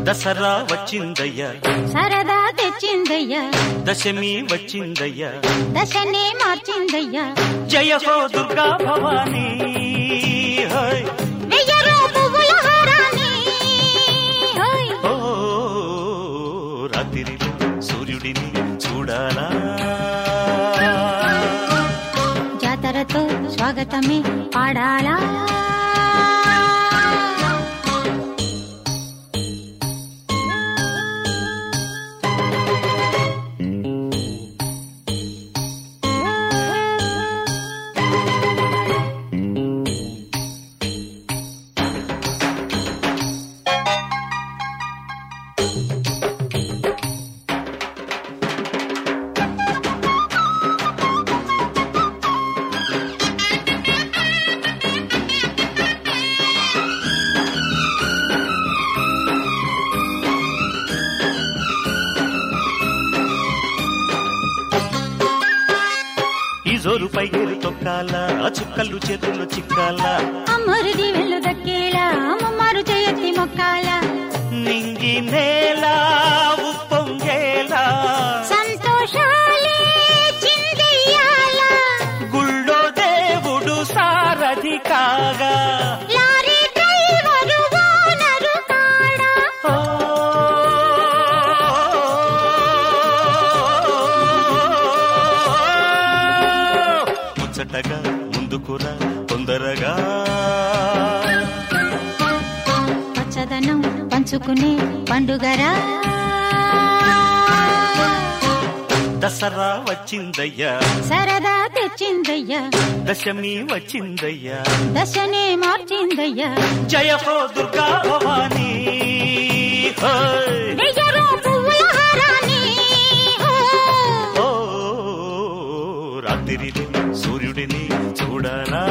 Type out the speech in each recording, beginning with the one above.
దసరా వచ్చిందయ్యా సరదా తెచ్చిందయ్యా దశమి వచ్చిందయ్యా దశనే మార్చిందయ్యా జయ హో దుర్గా భవానీ హై. వెయ్యరు పువ్వుల హారాన్ని హోయ్. ఓ రాత్రిలో సూర్యుడిని చూడాలా జాతరతో స్వాగతమే పాడాలా ఈ జోరు పైగేరు తొక్కాల ఆ చుక్కలు చేతుల్లో చిక్కాల అమ్మరుది వెళ్ళు దక్కేలా అమ్మమ్మారు చేయత్తి మొక్కాల నింగి నేల ఉప్పొంగేలా సంతోషాలే చిందెయ్యాల గుళ్ళో దేవుడు సారథి కాగా లారీ డ్రైవరు ఓనరు కాడా ఓ ముచ్చటగా ముందుకురా తొందరగా పచ్చదనం పంచుకునే పండుగరా దసరా వచ్చిందయ్యా సరదా తెచ్చిందయ్యా దశమి వచ్చిందయ్యా దశనే మార్చిందయ్యా జయ హో దుర్గా భవానీ హై. వెయ్యరు పువ్వుల హారాన్ని హో. ఓ రాత్రిలో సూర్యుడిని చూడాలా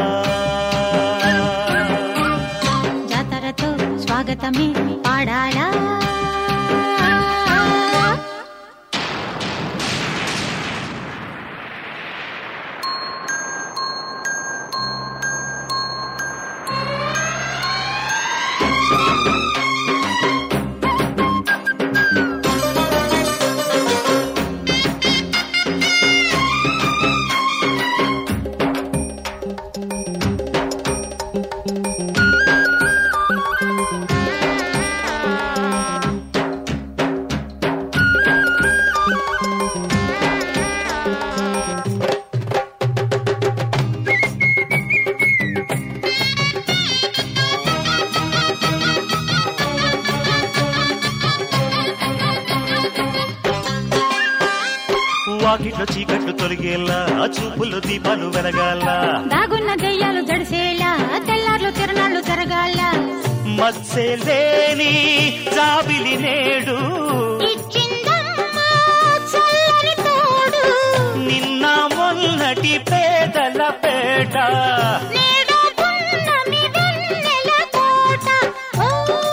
జాతరతో స్వాగతమే పాడాలా వాకిట్లో చీకట్లు తొలగేలా ఆ చూపుల్లో దీపాలు వెలగాల దాగున్న దెయ్యాలు జడిసేలా తెల్లార్లు తిరణాలు జరగాల మత్సే లేని జాబిలి నేడు ఇచ్చిందమ్మా చల్లని తోడు నిన్న మొన్నటి పేదల పేట నేడు పున్నమి వెన్నెల కోట ఓ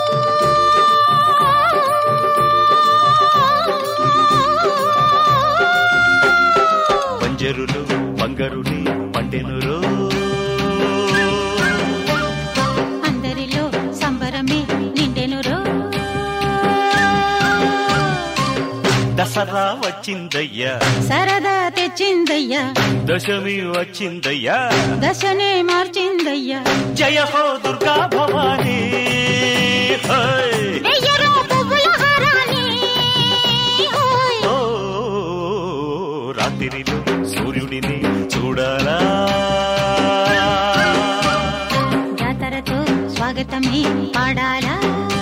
పంజరులు బంగరుని పండెనురో అందరిలో సంబరమే నిండెను రో దసరా వచ్చిందయ్యా సరదా తెచ్చిందయ్యా దశమి వచ్చిందయ్యా దశనే మార్చిందయ్యా జయ హో దుర్గా భవానీ హై. వెయ్యరు పువ్వుల హారాన్ని హోయ్. ఓ రాత్రిలో సూర్యుడిని చూడాలా జాతరతో స్వాగతమే పాడాలా